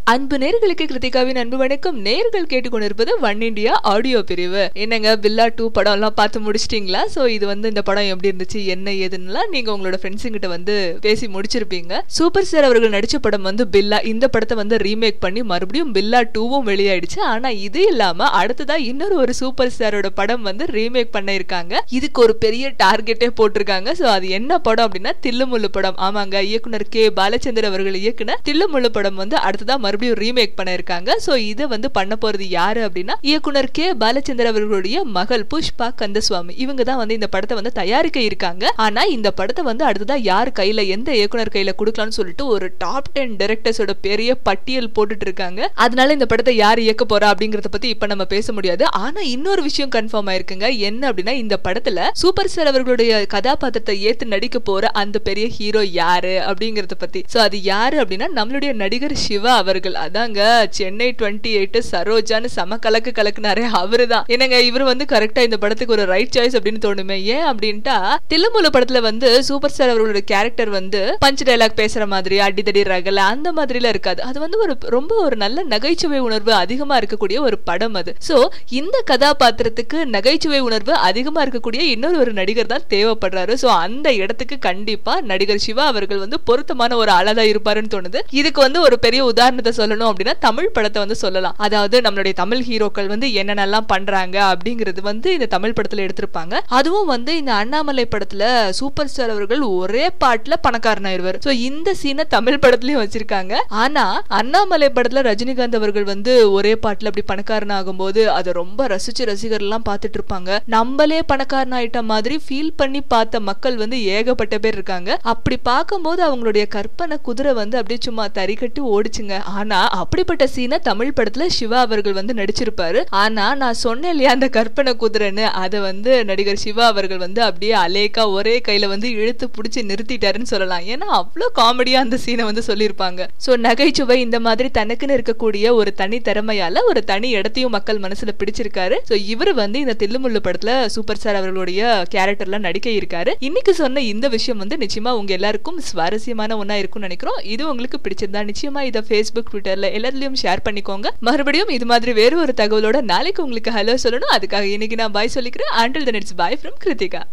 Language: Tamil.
அன்பு நேர்களுக்கு கிருத்திகாவின் அன்பு வணக்கம் நேர்கள் கேட்டுக்கொண்டிருப்பது ஒன் இண்டியா ஆடியோ பிரிவு என்னங்க பில்லா டூ படம் எல்லாம் பார்த்து முடிச்சிட்டீங்களா சோ இது வந்து இந்த படம் எப்படி இருந்துச்சு என்ன ஏதுன்னுலாம் நீங்க உங்களோட ஃப்ரெண்ட்ஸுங்க கிட்ட வந்து பேசி முடிச்சிருப்பீங்க சூப்பர் ஸ்டார் அவர்கள் நடிச்ச படம் வந்து பில்லா இந்த படத்தை வந்து ரீமேக் பண்ணி மறுபடியும் பில்லா டூவும் வெளியாயிடுச்சு ஆனா இது இல்லாம அடுத்ததா இன்னொரு ஒரு சூப்பர் ஸ்டாரோட படம் வந்து ரீமேக் பண்ண இருக்காங்க இதுக்கு ஒரு பெரிய டார்கெட்டே போட்டிருக்காங்க சோ அது என்ன படம் அப்படின்னா தில்லுமுள்ளு படம் ஆமாங்க இயக்குனர் கே பாலச்சந்தர் அவர்கள் இயக்குன தில்லுமுள்ளு படம் வந்து அடுத்ததா மறுபடியும் ரீமேக் பண்ண இருக்காங்க சோ இது வந்து பண்ண போறது யாரு அப்படின்னா இயக்குனர் கே பாலச்சந்தர் அவர்களுடைய மகள் புஷ்பா கந்தசுவாமி இவங்க தான் வந்து இந்த படத்தை வந்து தயாரிக்க இருக்காங்க ஆனா இந்த படத்தை வந்து அடுத்ததா யார் கையில எந்த இயக்குனர் கையில கொடுக்கலாம்னு சொல்லிட்டு ஒரு டாப் டென் டைரக்டர்ஸோட பெரிய பட்டியல் போட்டுட்டு இருக்காங்க அதனால இந்த படத்தை யார் இயக்க போறா அப்படிங்கறத பத்தி இப்ப நம்ம பேச முடியாது ஆனா இன்னொரு விஷயம் கன்ஃபார்ம் ஆயிருக்குங்க என்ன அப்படின்னா இந்த படத்துல சூப்பர் ஸ்டார் அவர்களுடைய கதாபாத்திரத்தை ஏத்து நடிக்க போற அந்த பெரிய ஹீரோ யாரு அப்படிங்கறத பத்தி சோ அது யாரு அப்படின்னா நம்மளுடைய நடிகர் சிவா அவர்கள் அதாங்க சென்னை டுவெண்ட்டி எயிட் சரோஜான்னு சம கலக்கு கலக்குனாரே அவரு தான் என்னங்க இவர் வந்து கரெக்டா இந்த படத்துக்கு ஒரு ரைட் சாய்ஸ் அப்படின்னு தோணுமே ஏன் அப்படின்ட்டா தில்லுமுல்லு படத்துல வந்து சூப்பர் ஸ்டார் அவர்களோட கேரக்டர் வந்து பஞ்ச் டைலாக் பேசுற மாதிரி அடிதடி ரகல அந்த மாதிரிலாம் இருக்காது அது வந்து ஒரு ரொம்ப ஒரு நல்ல நகைச்சுவை உணர்வு அதிகமா இருக்கக்கூடிய ஒரு படம் அது சோ இந்த கதாபாத்திரத்துக்கு நகைச்சுவை உணர்வு அதிகமா இருக்கக்கூடிய இன்னொரு ஒரு நடிகர் தான் தேவைப்படுறாரு சோ அந்த இடத்துக்கு கண்டிப்பா நடிகர் சிவா அவர்கள் வந்து பொருத்தமான ஒரு ஆளா இருப்பாருன்னு தோணுது இதுக்கு வந்து ஒரு பெரிய உதாரணத்தை சொல்லணும் அப்படின்னா தமிழ் படத்தை வந்து சொல்லலாம் அதாவது நம்மளுடைய தமிழ் ஹீரோக்கள் வந்து என்னென்னலாம் பண்றாங்க அப்படிங்கிறது வந்து இந்த தமிழ் படத்துல எடுத்திருப்பாங்க அதுவும் வந்து இந்த அண்ணாமலை படத்துல சூப்பர் ஸ்டார் அவர்கள் ஒரே பாட்டுல பணக்காரனாயிருவார் சோ இந்த சீனை தமிழ் படத்துலயும் வச்சிருக்காங்க ஆனா அண்ணாமலை படத்துல ரஜினிகாந்த் அவர்கள் வந்து ஒரே பாட்டுல அப்படி பணக்காரன் ஆகும்போது அதை ரொம்ப ரசிச்சு ரசிகர் எல்லாம் பார்த்துட்டு இருப்பாங்க நம்மளே பணக்காரன் ஆயிட்ட மாதிரி ஃபீல் பண்ணி பார்த்த மக்கள் வந்து ஏகப்பட்ட பேர் இருக்காங்க அப்படி பார்க்கும்போது அவங்களுடைய கற்பனை குதிரை வந்து அப்படியே சும்மா தறி கட்டி ஓடிச்சுங்க ஆனா அப்படிப்பட்ட சீனை தமிழ் படத்துல சிவா அவர்கள் வந்து நடிச்சிருப்பாரு ஆனா நான் சொன்னேன் இல்லையா அந்த கற்பனை குதிரைன்னு அதை வந்து நடிகர் சிவா அவர்கள் வந்து அப்படியே அலேக்கா ஒரே கையில வந்து இழுத்து பிடிச்சி நிறுத்திட்டாருன்னு சொல்லலாம் ஏன்னா அவ்வளவு காமெடியா அந்த சீனை வந்து சொல்லியிருப்பாங்க சோ நகைச்சுவை இந்த மாதிரி தனக்குன்னு இருக்கக்கூடிய ஒரு தனி திறமையால ஒரு தனி இடத்தையும் மக்கள் மனசுல பிடிச்சிருக்காரு சோ இவர் வந்து இந்த தில்லுமுள்ளு படத்துல சூப்பர் ஸ்டார் அவர்களுடைய கேரக்டர்ல நடிக்க இருக்காரு இன்னைக்கு சொன்ன இந்த விஷயம் வந்து நிச்சயமா உங்க எல்லாருக்கும் சுவாரஸ்யமான ஒன்னா இருக்கும்னு நினைக்கிறோம் இது உங்களுக்கு பிடிச்சிருந்தா நிச்சயமா இதை ஃபேஸ்புக் ட்விட்டர்ல எல்லாத்துலயும் ஷேர் பண்ணிக்கோங்க மறுபடியும் இது மாதிரி வேறு ஒரு தகவலோட நாளைக்கு உங்களுக்கு ஹலோ சொல்லணும் அதுக்காக இன்னைக்கு நான் பாய் சொல்லிக்கிறேன் ஆண்டில் தன் இட்ஸ் பாய் ஃப்ரம் கிருத்திகா